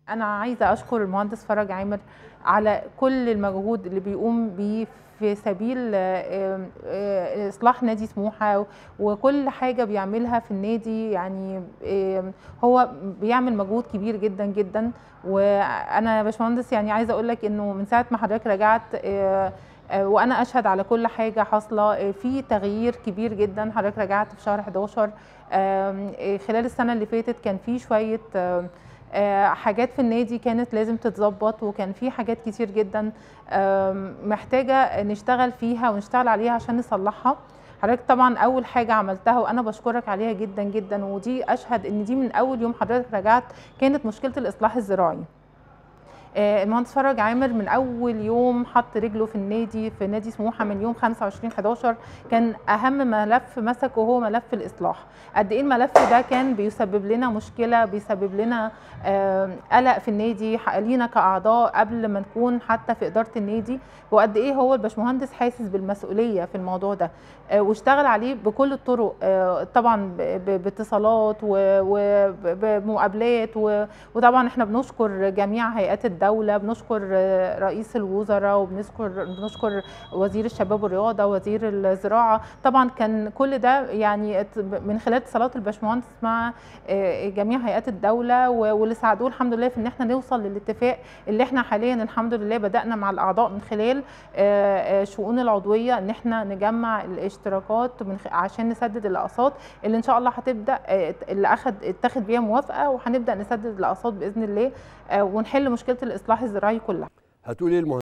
انا عايزه اشكر المهندس فرج عامر على كل المجهود اللي بيقوم بيه في سبيل آه، آه، اصلاح نادي سموحه وكل حاجه بيعملها في النادي يعني آه، هو بيعمل مجهود كبير جدا جدا وانا يا باشمهندس يعني عايزه اقول لك انه من ساعه ما حضرتك رجعت آه، آه، وانا اشهد على كل حاجه حاصله آه، في تغيير كبير جدا حضرتك رجعت في شهر 11 آم، آه، خلال السنه اللي فاتت كان في شويه آم، آه، حاجات في النادي كانت لازم تتظبط وكان في حاجات كتير جدا آم، محتاجه نشتغل فيها ونشتغل عليها عشان نصلحها حضرتك طبعا اول حاجه عملتها وانا بشكرك عليها جدا جدا ودي اشهد ان دي من اول يوم حضرتك رجعت كانت مشكله الاصلاح الزراعي آه، المهندس فرج عامر من اول يوم حط رجله في النادي في نادي سموحه من يوم 25 11 كان اهم ملف مسكه هو ملف الاصلاح قد ايه الملف ده كان بيسبب لنا مشكله بيسبب لنا آه، قلق في النادي ح- لينا كاعضاء قبل ما نكون حتى في اداره النادي وقد ايه هو الباشمهندس حاسس بالمسؤوليه في الموضوع ده آه، واشتغل عليه بكل الطرق آه، طبعا ب- ب- باتصالات وبمقابلات وطبعا احنا بنشكر جميع هيئات الدوله بنشكر آه، رئيس الوزراء وبنشكر بنشكر وزير الشباب والرياضه وزير الزراعه طبعا كان كل ده يعني ات- من خلال اتصالات الباشمهندس مع آه، جميع هيئات الدوله و- واللي ساعدوه الحمد لله في ان احنا نوصل للاتفاق اللي احنا حاليا الحمد لله بدانا مع الاعضاء من خلال آه، آه، شؤون العضويه ان احنا نجمع الاشتراكات من خ- عشان نسدد الاقساط اللي ان شاء الله هتبدا آه، اللي اخد اتخذ بيها موافقه وهنبدا نسدد الاقساط باذن الله آه، ونحل مشكله الاصلاح الزراعي كلها هتقولي المهندس